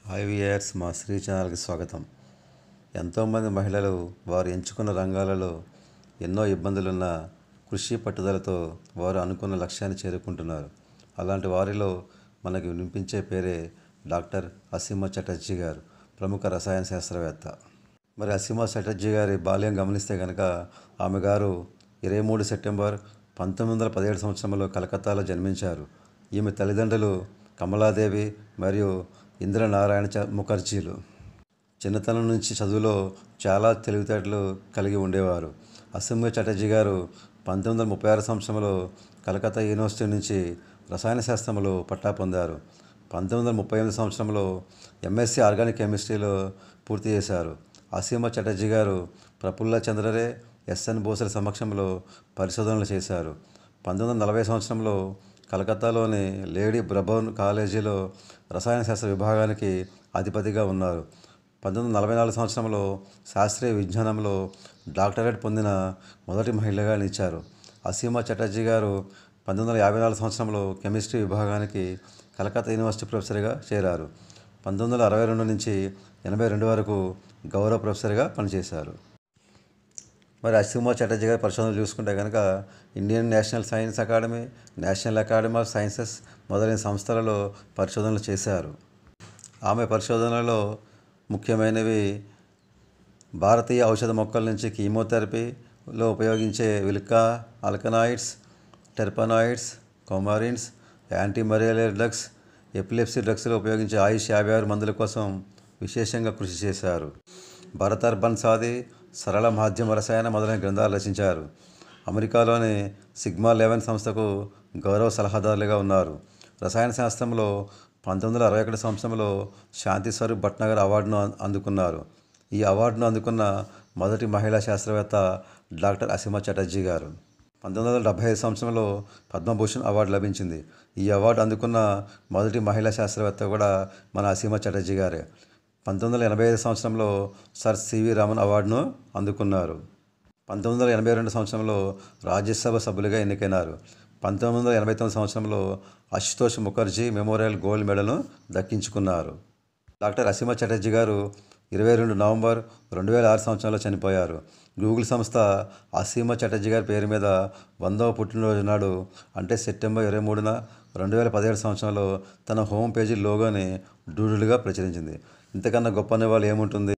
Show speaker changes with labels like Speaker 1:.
Speaker 1: hi viewers మా శ్రీ ఛానల్కి స్వాగతం ఎంతోమంది మహిళలు వారు ఎంచుకున్న రంగాలలో ఎన్నో ఇబ్బందులున్న కృషి పట్టుదలతో వారు అనుకున్న లక్ష్యాన్ని చేరుకుంటున్నారు అలాంటి వారిలో మనకి వినిపించే పేరే డాక్టర్ అసీమ చటర్జీ గారు ప్రముఖ రసాయన శాస్త్రవేత్త మరి అసీమ చటర్జీ గారి బాల్యం గమనిస్తే కనుక ఆమె గారు ఇరవై మూడు సెప్టెంబర్ పంతొమ్మిది వందల పదిహేడు సంవత్సరంలో కలకత్తాలో జన్మించారు ఈమె తల్లిదండ్రులు కమలాదేవి మరియు ఇంద్రనారాయణ చ- ముఖర్జీలు చిన్నతనం నుంచి చదువులో చాలా తెలివితేటలు కలిగి ఉండేవారు అసెంబ్లీ చటర్జీ గారు పంతొమ్మిది వందల ముప్పై ఆరు సంవత్సరంలో కలకత్తా యూనివర్సిటీ నుంచి రసాయన శాస్త్రంలో పట్టా పొందారు పంతొమ్మిది వందల ముప్పై ఎనిమిది సంవత్సరంలో ఎంఎస్సి ఆర్గానిక్ కెమిస్ట్రీలో పూర్తి చేశారు అసీమ చటర్జీ గారు ప్రఫుల్ల చంద్రరే ఎస్ఎన్ బోసల సమక్షంలో పరిశోధనలు చేశారు పంతొమ్మిది వందల నలభై సంవత్సరంలో కలకత్తాలోని లేడీ బ్రబౌన్ కాలేజీలో రసాయన శాస్త్ర విభాగానికి అధిపతిగా ఉన్నారు పంతొమ్మిది వందల నలభై నాలుగు సంవత్సరంలో శాస్త్రీయ విజ్ఞానంలో డాక్టరేట్ పొందిన మొదటి మహిళగా నిలిచారు అసీమా చటర్జీ గారు పంతొమ్మిది వందల యాభై నాలుగు సంవత్సరంలో కెమిస్ట్రీ విభాగానికి కలకత్తా యూనివర్సిటీ ప్రొఫెసర్గా చేరారు పంతొమ్మిది వందల అరవై రెండు నుంచి ఎనభై రెండు వరకు గౌరవ ప్రొఫెసర్గా పనిచేశారు మరి అసిమో చటర్జీ గారి పరిశోధనలు చూసుకుంటే కనుక Indian National Science Academy National Academy of Sciences మొదలైన సంస్థలలో పరిశోధనలు చేశారు ఆమె పరిశోధనలో ముఖ్యమైనవి భారతీయ ఔషధ మొక్కల నుంచి కీమోథెరపీలో ఉపయోగించే విల్కా alkaloids terpenoids coumarins anti malaria drugs epilepsy డ్రగ్స్లో ఉపయోగించే ఆయుష్ యాభై ఆరు మందుల కోసం విశేషంగా కృషి చేశారు భరతర్ బన్సాది సరళ మాధ్యమ రసాయన మొదలైన గ్రంథాలు రచించారు అమెరికాలోని సిగ్మా లెవెన్ సంస్థకు గౌరవ సలహాదారులుగా ఉన్నారు రసాయన శాస్త్రంలో పంతొమ్మిది వందల అరవై ఒకటి సంవత్సరంలో శాంతి స్వరూప్ భట్నగర్ అవార్డును అం- అందుకున్నారు ఈ అవార్డును అందుకున్న మొదటి మహిళా శాస్త్రవేత్త డాక్టర్ అసీమా చటర్జీ గారు పంతొమ్మిది వందల డెబ్బై ఐదు సంవత్సరంలో పద్మభూషణ్ అవార్డు లభించింది ఈ అవార్డు అందుకున్న మొదటి మహిళా శాస్త్రవేత్త కూడా మన అసీమా చటర్జీ గారే పంతొమ్మిది వందల ఎనభై ఐదు సంవత్సరంలో సర్ సివి రామన్ అవార్డును అందుకున్నారు పంతొమ్మిది వందల ఎనభై రెండు సంవత్సరంలో రాజ్యసభ సభ్యులుగా ఎన్నికైనారు పంతొమ్మిది వందల ఎనభై తొమ్మిది సంవత్సరంలో అశుతోష్ ముఖర్జీ మెమోరియల్ గోల్డ్ మెడల్ను దక్కించుకున్నారు డాక్టర్ అసీమా చటర్జీ గారు ఇరవై రెండు నవంబర్ రెండు వేల ఆరు సంవత్సరంలో చనిపోయారు గూగుల్ సంస్థ అసీమా చటర్జీ గారి పేరు మీద వందవ పుట్టినరోజు నాడు అంటే సెప్టెంబర్ ఇరవై మూడున రెండు వేల పదిహేడు సంవత్సరంలో తన హోమ్ పేజీ లోగోని డూడులుగా ప్రచురించింది ఇంతకన్నా గొప్ప వాళ్ళు ఏముంటుంది